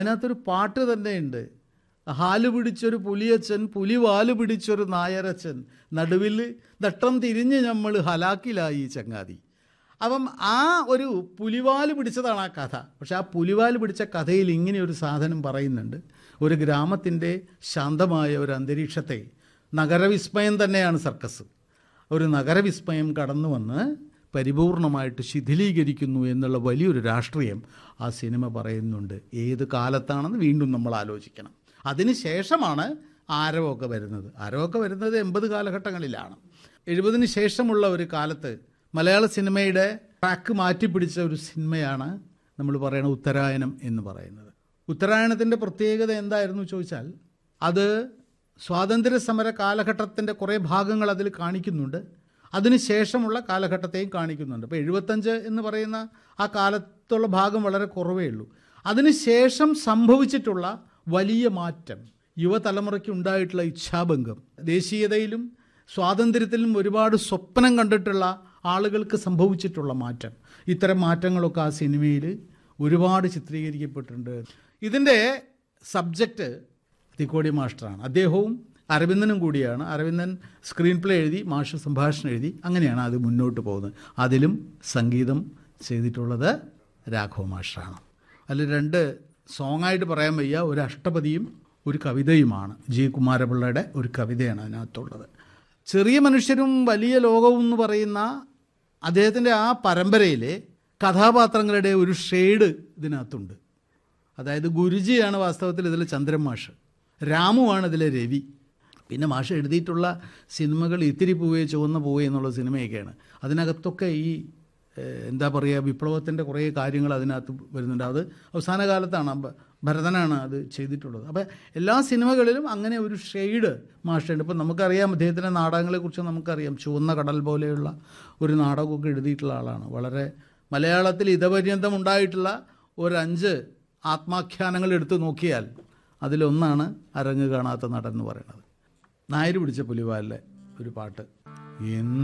അതിനകത്തൊരു പാട്ട് തന്നെയുണ്ട് ഹാല് പിടിച്ചൊരു പുലിയച്ചൻ പുലി വാല് പിടിച്ചൊരു നായരച്ചൻ നടുവിൽ നട്ടം തിരിഞ്ഞ് നമ്മൾ ഹലാക്കിലായി ചങ്ങാതി അപ്പം ആ ഒരു പുലിവാല് പിടിച്ചതാണ് ആ കഥ പക്ഷെ ആ പുലിവാല് പിടിച്ച കഥയിൽ ഇങ്ങനെ ഒരു സാധനം പറയുന്നുണ്ട് ഒരു ഗ്രാമത്തിൻ്റെ ശാന്തമായ ഒരു അന്തരീക്ഷത്തെ നഗരവിസ്മയം തന്നെയാണ് സർക്കസ് ഒരു നഗരവിസ്മയം കടന്നു വന്ന് പരിപൂർണമായിട്ട് ശിഥിലീകരിക്കുന്നു എന്നുള്ള വലിയൊരു രാഷ്ട്രീയം ആ സിനിമ പറയുന്നുണ്ട് ഏത് കാലത്താണെന്ന് വീണ്ടും നമ്മൾ ആലോചിക്കണം അതിനുശേഷമാണ് ആരവമൊക്കെ വരുന്നത് ആരവമൊക്കെ വരുന്നത് എൺപത് കാലഘട്ടങ്ങളിലാണ് എഴുപതിന് ശേഷമുള്ള ഒരു കാലത്ത് മലയാള സിനിമയുടെ ട്രാക്ക് മാറ്റിപ്പിടിച്ച ഒരു സിനിമയാണ് നമ്മൾ പറയുന്ന ഉത്തരായനം എന്ന് പറയുന്നത് ഉത്തരായണത്തിൻ്റെ പ്രത്യേകത എന്തായിരുന്നു ചോദിച്ചാൽ അത് സ്വാതന്ത്ര്യ സമര കാലഘട്ടത്തിൻ്റെ കുറേ ഭാഗങ്ങൾ അതിൽ കാണിക്കുന്നുണ്ട് അതിനുശേഷമുള്ള കാലഘട്ടത്തെയും കാണിക്കുന്നുണ്ട് അപ്പോൾ എഴുപത്തഞ്ച് എന്ന് പറയുന്ന ആ കാലത്തുള്ള ഭാഗം വളരെ കുറവേ ഉള്ളൂ അതിനുശേഷം സംഭവിച്ചിട്ടുള്ള വലിയ മാറ്റം യുവതലമുറയ്ക്ക് ഉണ്ടായിട്ടുള്ള ഇച്ഛാഭംഗം ദേശീയതയിലും സ്വാതന്ത്ര്യത്തിലും ഒരുപാട് സ്വപ്നം കണ്ടിട്ടുള്ള ആളുകൾക്ക് സംഭവിച്ചിട്ടുള്ള മാറ്റം ഇത്തരം മാറ്റങ്ങളൊക്കെ ആ സിനിമയിൽ ഒരുപാട് ചിത്രീകരിക്കപ്പെട്ടിട്ടുണ്ട് ഇതിൻ്റെ സബ്ജക്റ്റ് തിക്കോടി മാസ്റ്ററാണ് അദ്ദേഹവും അരവിന്ദനും കൂടിയാണ് അരവിന്ദൻ സ്ക്രീൻ പ്ലേ എഴുതി മാഷ് സംഭാഷണം എഴുതി അങ്ങനെയാണ് അത് മുന്നോട്ട് പോകുന്നത് അതിലും സംഗീതം ചെയ്തിട്ടുള്ളത് രാഘവ മാസ്റ്ററാണ് അതിൽ രണ്ട് സോങ്ങായിട്ട് പറയാൻ വയ്യ ഒരു അഷ്ടപതിയും ഒരു കവിതയുമാണ് ജി കുമാരപിള്ളയുടെ ഒരു കവിതയാണ് അതിനകത്തുള്ളത് ചെറിയ മനുഷ്യരും വലിയ ലോകവും എന്ന് പറയുന്ന അദ്ദേഹത്തിൻ്റെ ആ പരമ്പരയിലെ കഥാപാത്രങ്ങളുടെ ഒരു ഷെയ്ഡ് ഇതിനകത്തുണ്ട് അതായത് ഗുരുജിയാണ് വാസ്തവത്തിൽ ഇതിലെ ചന്ദ്രൻ മാഷ് രാമുവാണ് ഇതിലെ രവി പിന്നെ മാഷ് എഴുതിയിട്ടുള്ള സിനിമകൾ ഇത്തിരി പൂവേ ചുവന്ന പൂവേ എന്നുള്ള സിനിമയൊക്കെയാണ് അതിനകത്തൊക്കെ ഈ ഏഹ്, എന്താ പറയുക വിപ്ലവത്തിൻ്റെ കുറേ കാര്യങ്ങൾ അതിനകത്ത് വരുന്നുണ്ട് അത് അവസാന കാലത്താണ് ഭ- ഭരതനാണ് അത് ചെയ്തിട്ടുള്ളത് അപ്പോൾ എല്ലാ സിനിമകളിലും അങ്ങനെ ഒരു ഷെയ്ഡ് മാഷുണ്ട് ഇപ്പം നമുക്കറിയാം അദ്ദേഹത്തിൻ്റെ നാടകങ്ങളെക്കുറിച്ച് നമുക്കറിയാം ചുവന്ന കടൽ പോലെയുള്ള ഒരു നാടകമൊക്കെ എഴുതിയിട്ടുള്ള ആളാണ് വളരെ മലയാളത്തിൽ ഇതപര്യന്തം ഉണ്ടായിട്ടുള്ള ഒരു അഞ്ച് ആത്മാഖ്യാനങ്ങൾ എടുത്തു നോക്കിയാൽ അതിലൊന്നാണ് അരങ്ങ് കാണാത്ത നടൻ എന്ന് പറയുന്നത് നായർ പിടിച്ച പുലിവാലിലെ ഒരു പാട്ട് എന്ത്